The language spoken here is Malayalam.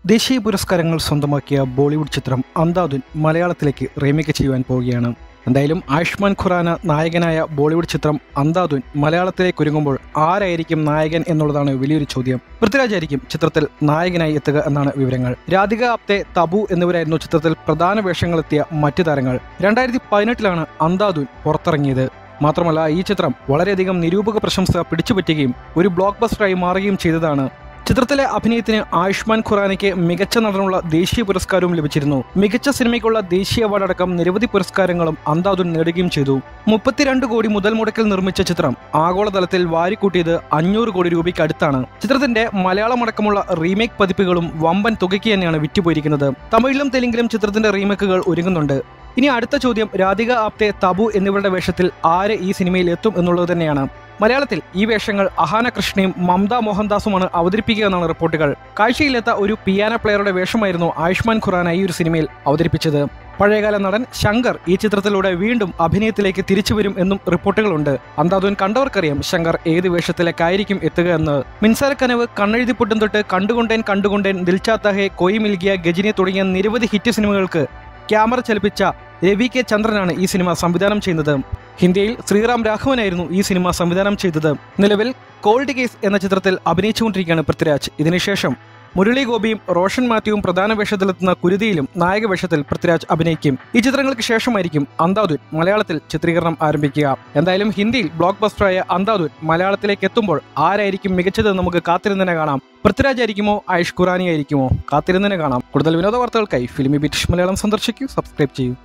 ദേശീയ പുരസ്കാരങ്ങൾ സ്വന്തമാക്കിയ ബോളിവുഡ് ചിത്രം അന്താദുൻ മലയാളത്തിലേക്ക് റീമേക്ക് ചെയ്യുവാൻ പോവുകയാണ് എന്തായാലും ആയുഷ്മാൻ ഖുറാന നായകനായ ബോളിവുഡ് ചിത്രം അന്താദുൻ മലയാളത്തിലേക്ക് ഒരുങ്ങുമ്പോൾ ആരായിരിക്കും നായകൻ എന്നുള്ളതാണ് വലിയൊരു ചോദ്യം പൃഥ്വിരാജ് ആയിരിക്കും ചിത്രത്തിൽ നായകനായി എത്തുക എന്നാണ് വിവരങ്ങൾ രാധിക ആപ്തെ തബു എന്നിവരായിരുന്നു ചിത്രത്തിൽ പ്രധാന വേഷങ്ങളെത്തിയ മറ്റു താരങ്ങൾ രണ്ടായിരത്തി പതിനെട്ടിലാണ് അന്താദുൻ പുറത്തിറങ്ങിയത് മാത്രമല്ല ഈ ചിത്രം വളരെയധികം നിരൂപക പ്രശംസ പിടിച്ചുപറ്റുകയും ഒരു ബ്ലോക്ക് ബസ്റ്ററായി മാറുകയും ചെയ്തതാണ് ചിത്രത്തിലെ അഭിനയത്തിന് ആയുഷ്മാൻ ഖുറാനയ്ക്ക് മികച്ച നടനുള്ള ദേശീയ പുരസ്കാരവും ലഭിച്ചിരുന്നു മികച്ച സിനിമയ്ക്കുള്ള ദേശീയ അവാർഡ് അടക്കം നിരവധി പുരസ്കാരങ്ങളും അന്താദുൻ നേടുകയും ചെയ്തു മുപ്പത്തിരണ്ട് കോടി മുതൽ മുടക്കിൽ നിർമ്മിച്ച ചിത്രം ആഗോളതലത്തിൽ വാരിക്കൂട്ടിയത് അഞ്ഞൂറ് കോടി രൂപയ്ക്ക് അടുത്താണ് ചിത്രത്തിന്റെ മലയാളമടക്കമുള്ള റീമേക്ക് പതിപ്പുകളും വമ്പൻ തുകയ്ക്ക് തന്നെയാണ് വിറ്റുപോയിരിക്കുന്നത് തമിഴിലും തെലുങ്കിലും ചിത്രത്തിന്റെ റീമേക്കുകൾ ഒരുങ്ങുന്നുണ്ട് ഇനി അടുത്ത ചോദ്യം രാധിക ആപ്തെ തബു എന്നിവരുടെ വേഷത്തിൽ ആര് ഈ സിനിമയിൽ എത്തും എന്നുള്ളത് തന്നെയാണ് മലയാളത്തിൽ ഈ വേഷങ്ങൾ അഹാന കൃഷ്ണയും മമത മോഹൻദാസുമാണ് അവതരിപ്പിക്കുക എന്നാണ് റിപ്പോർട്ടുകൾ കാഴ്ചയിലെത്ത ഒരു പിയാന പ്ലെയറുടെ വേഷമായിരുന്നു ആയുഷ്മാൻ ഖുറാന ഈ ഒരു സിനിമയിൽ അവതരിപ്പിച്ചത് പഴയകാല നടൻ ശങ്കർ ഈ ചിത്രത്തിലൂടെ വീണ്ടും അഭിനയത്തിലേക്ക് തിരിച്ചു വരും എന്നും റിപ്പോർട്ടുകളുണ്ട് അന്താതുൻ കണ്ടവർക്കറിയാം ശങ്കർ ഏത് വേഷത്തിലേക്കായിരിക്കും എത്തുക എന്ന് മിൻസാര കനവ് കണ്ണെഴുതി പൊട്ടും തൊട്ട് കണ്ടുകൊണ്ടേൻ കണ്ടുകൊണ്ടേൻ ദിൽചാത്തഹെ കൊയ് മിൽകിയ ഗജിനി തുടങ്ങിയ നിരവധി ഹിറ്റ് സിനിമകൾക്ക് ക്യാമറ ചലിപ്പിച്ച രവി കെ ചന്ദ്രനാണ് ഈ സിനിമ സംവിധാനം ചെയ്യുന്നത് ഹിന്ദിയിൽ ശ്രീറാം രാഘവനായിരുന്നു ഈ സിനിമ സംവിധാനം ചെയ്തത് നിലവിൽ കോൾഡ് കേസ് എന്ന ചിത്രത്തിൽ അഭിനയിച്ചുകൊണ്ടിരിക്കുകയാണ് പൃഥ്വിരാജ് ഇതിനുശേഷം മുരളി ഗോപിയും റോഷൻ മാത്യുവും പ്രധാന വേഷത്തിലെത്തുന്ന കുരുതിയിലും നായക വേഷത്തിൽ പൃഥ്വിരാജ് അഭിനയിക്കും ഈ ചിത്രങ്ങൾക്ക് ശേഷമായിരിക്കും അന്താദുൻ മലയാളത്തിൽ ചിത്രീകരണം ആരംഭിക്കുക എന്തായാലും ഹിന്ദിയിൽ ബ്ലോക്ക് ബസ്റ്ററായ അന്താദുൻ മലയാളത്തിലേക്ക് എത്തുമ്പോൾ ആരായിരിക്കും മികച്ചത് നമുക്ക് കാത്തിരുന്നതിനെ കാണാം പൃഥ്വിരാജ് ആയിരിക്കുമോ ആയുഷ് ഖുറാനി ആയിരിക്കുമോ കാത്തിരുന്നതിനെ കാണാം കൂടുതൽ വിനോദ വാർത്തകൾക്കായി ഫിലിമി ബിറ്റിഷ് മലയാളം സന്ദർശിക്കൂ സബ്സ്ക്രൈബ് ചെയ്യൂ